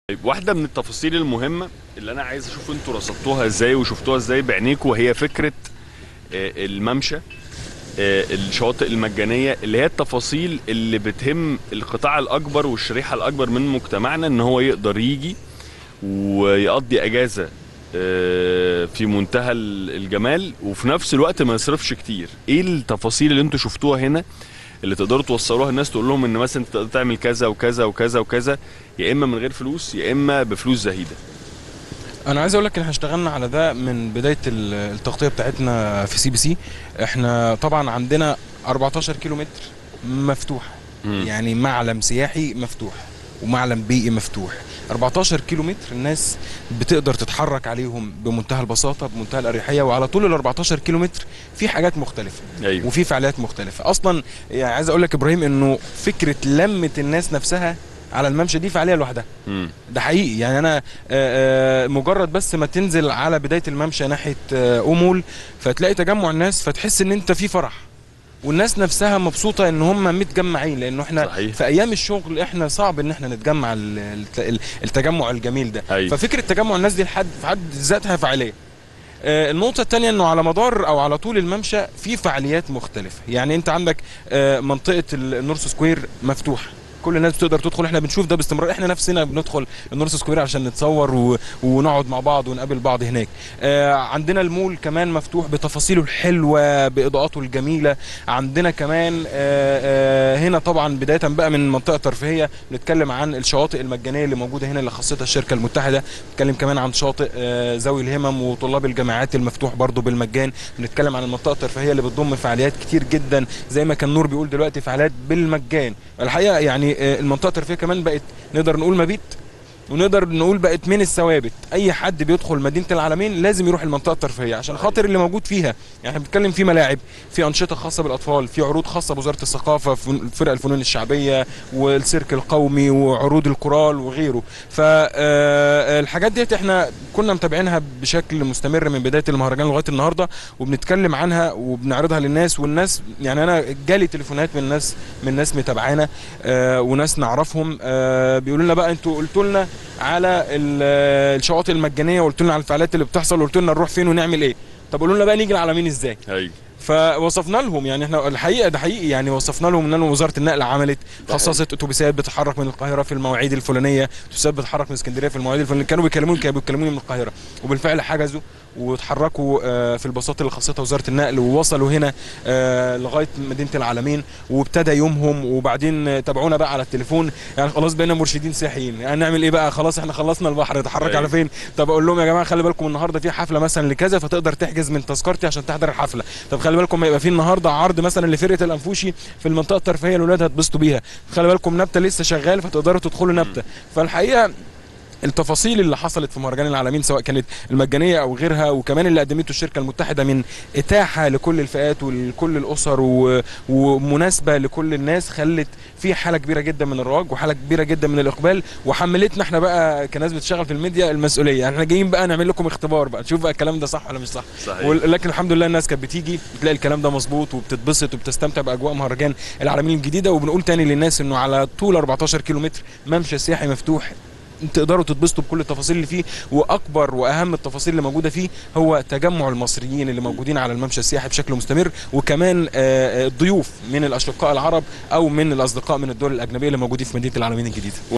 طيب واحدة من التفاصيل المهمة اللي أنا عايز أشوف أنتوا رصدتوها إزاي وشفتوها إزاي بعينيكوا وهي فكرة آه، الممشى آه، الشواطئ المجانية اللي هي التفاصيل اللي بتهم القطاع الأكبر والشريحة الأكبر من مجتمعنا إن هو يقدر يجي ويقضي أجازة آه، في منتهى ال- الجمال وفي نفس الوقت ما يصرفش كتير ايه التفاصيل اللي انتوا شفتوها هنا اللي تقدروا توصلوها الناس تقول لهم ان مثلا انت تقدر تعمل كذا وكذا وكذا وكذا يا اما من غير فلوس يا اما بفلوس زهيده انا عايز اقول لك ان احنا اشتغلنا على ده من بدايه ال- التغطيه بتاعتنا في سي بي سي احنا طبعا عندنا 14 كيلو متر مفتوح مم. يعني معلم سياحي مفتوح ومعلم بيئي مفتوح 14 كيلو متر الناس بتقدر تتحرك عليهم بمنتهى البساطه بمنتهى الاريحيه وعلى طول ال 14 كيلو متر في حاجات مختلفه ايوه وفي فعاليات مختلفه اصلا يعني عايز اقول لك ابراهيم انه فكره لمه الناس نفسها على الممشى دي فعاليه لوحدها مم. ده حقيقي يعني انا آه، آه، مجرد بس ما تنزل على بدايه الممشى ناحيه آه، امول فتلاقي تجمع الناس فتحس ان انت في فرح والناس نفسها مبسوطه ان هم متجمعين لانه احنا صحيح. في ايام الشغل احنا صعب ان احنا نتجمع ال- الت- التجمع الجميل ده أيوة. ففكره تجمع الناس دي لحد في حد ذاتها فعاليه آه، النقطة الثانية انه على مدار او على طول الممشى في فعاليات مختلفة، يعني انت عندك آه، منطقة النورث سكوير مفتوحة كل الناس بتقدر تدخل احنا بنشوف ده باستمرار احنا نفسنا بندخل النورث سكوير عشان نتصور و... ونقعد مع بعض ونقابل بعض هناك آه عندنا المول كمان مفتوح بتفاصيله الحلوه باضاءاته الجميله عندنا كمان آه آه هنا طبعا بدايه بقى من منطقه ترفيهيه بنتكلم عن الشواطئ المجانيه اللي موجوده هنا اللي خاصتها الشركه المتحده بنتكلم كمان عن شاطئ آه ذوي الهمم وطلاب الجامعات المفتوح برضو بالمجان بنتكلم عن المنطقه الترفيهيه اللي بتضم فعاليات كتير جدا زي ما كان نور بيقول دلوقتي فعاليات بالمجان الحقيقه يعني آه، المنطقه الترفيهيه كمان بقت نقدر نقول مبيت ونقدر نقول بقت من الثوابت اي حد بيدخل مدينه العالمين لازم يروح المنطقه الترفيهيه عشان خاطر اللي موجود فيها يعني احنا بنتكلم في ملاعب في انشطه خاصه بالاطفال في عروض خاصه بوزاره الثقافه فن- فرق الفنون الشعبيه والسيرك القومي وعروض الكورال وغيره فالحاجات ديت احنا كنا متابعينها بشكل مستمر من بدايه المهرجان لغايه النهارده وبنتكلم عنها وبنعرضها للناس والناس يعني انا جالي تليفونات من ناس من ناس متابعانا آه، وناس نعرفهم آه، بيقولوا لنا بقى انتوا قلتوا لنا على ال- الشواطئ المجانيه وقلتوا لنا على الفعاليات اللي بتحصل وقلتوا لنا نروح فين ونعمل ايه طب قولوا لنا بقى نيجي العالمين ازاي ايوه فوصفنا لهم يعني احنا الحقيقه ده حقيقي يعني وصفنا لهم ان وزاره النقل عملت خصصت اتوبيسات بتتحرك من القاهره في المواعيد الفلانيه اتوبيسات بتتحرك من اسكندريه في المواعيد الفلانيه كانوا بيكلموني كانوا بيكلموني من القاهره وبالفعل حجزوا واتحركوا آه، في الباصات اللي خصتها وزاره النقل ووصلوا هنا آه، لغايه مدينه العالمين وابتدى يومهم وبعدين آه، تابعونا بقى على التليفون يعني خلاص بقينا مرشدين سياحيين يعني نعمل ايه بقى خلاص احنا خلصنا البحر نتحرك أيوة. على فين طب اقول لهم يا جماعه خلي بالكم النهارده في حفله مثلا لكذا فتقدر تحجز من تذكرتي عشان تحضر الحفله طب خلي بالكم هيبقى في النهارده عرض مثلا لفرقه الانفوشي في المنطقه الترفيهيه الاولاد هتبسطوا بيها خلي بالكم نبته لسه شغال فتقدروا تدخلوا نبته فالحقيقه التفاصيل اللي حصلت في مهرجان العالمين سواء كانت المجانيه او غيرها وكمان اللي قدمته الشركه المتحده من اتاحه لكل الفئات ولكل الاسر و... ومناسبه لكل الناس خلت في حاله كبيره جدا من الرواج وحاله كبيره جدا من الاقبال وحملتنا احنا بقى كناس بتشتغل في الميديا المسؤوليه يعني احنا جايين بقى نعمل لكم اختبار بقى نشوف بقى الكلام ده صح ولا مش صح صحيح وال- لكن الحمد لله الناس كانت بتيجي بتلاقي الكلام ده مظبوط وبتتبسط وبتستمتع باجواء مهرجان العالمين الجديده وبنقول تاني للناس انه على طول 14 كيلو متر ممشى سياحي مفتوح تقدروا تتبسطوا بكل التفاصيل اللي فيه واكبر واهم التفاصيل اللي موجوده فيه هو تجمع المصريين اللي موجودين على الممشى السياحي بشكل مستمر وكمان آه، آه، الضيوف من الاشقاء العرب او من الاصدقاء من الدول الاجنبيه اللي موجودين في مدينه العالمين الجديده